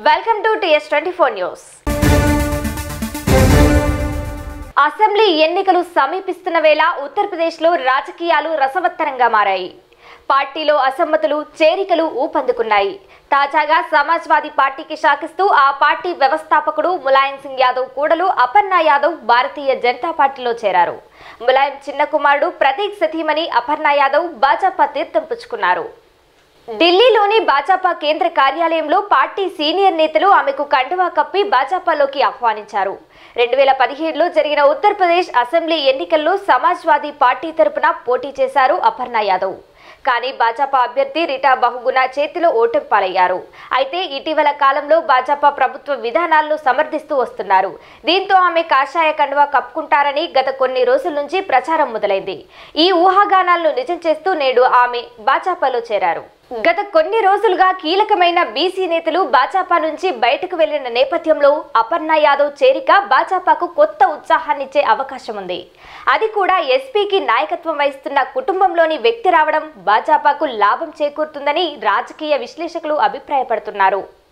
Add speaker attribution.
Speaker 1: welcome to TS twenty four news assembly ఎన్నికలు సమీపిస్తున్న వేళ ఉత్తరప్రదేశ్లో రాజకీయాలు రసవత్తరంగా మారాయి పార్టీలో అసమ్మతులు చేరికలు ఊపందుకున్నాయి తాజాగా సమాజ్వాదీ పార్టీకి శాఖిస్తూ ఆ పార్టీ వ్యవస్థాపకుడు ములాయం సింగ్ యాదవ్ కూడలు అపర్ణ యాదవ్ భారతీయ జనతా పార్టీలో చేరారు ములాయం చిన్న కుమారుడు ప్రతీక్ సతీమణి అపర్ణ యాదవ్ భాజపా తీర్థం పుచ్చుకున్నారు ఢిల్లీలోని భాజపా కేంద్ర కార్యాలయంలో పార్టీ సీనియర్ నేతలు ఆమెకు కండువా కప్పి భాజపాలోకి ఆహ్వానించారు రెండు వేల పదిహేడులో జరిగిన ఉత్తరప్రదేశ్ అసెంబ్లీ ఎన్నికల్లో సమాజ్వాదీ పార్టీ తరపున పోటీ చేశారు అపర్ణ యాదవ్ కానీ భాజపా అభ్యర్థి రిటా బహుగుణ చేతిలో ఓటమి పాలయ్యారు అయితే ఇటీవల కాలంలో భాజపా ప్రభుత్వ విధానాలను సమర్థిస్తూ వస్తున్నారు దీంతో ఆమె కాషాయ కండువా కప్పుకుంటారని గత కొన్ని రోజుల నుంచి ప్రచారం మొదలైంది ఈ ఊహాగానాలను నిజం చేస్తూ నేడు ఆమె భాజపాలో చేరారు గత కొన్ని రోజులుగా కీలకమైన బీసీ నేతలు భాజపా నుంచి బయటకు వెళ్లిన నేపథ్యంలో అపర్ణ యాదవ్ చేరిక భాజపాకు కొత్త ఉత్సాహాన్నిచ్చే అవకాశం ఉంది అది కూడా ఎస్పీకి నాయకత్వం వహిస్తున్న కుటుంబంలోని వ్యక్తి రావడం భాజపాకు లాభం చేకూరుతుందని రాజకీయ విశ్లేషకులు అభిప్రాయపడుతున్నారు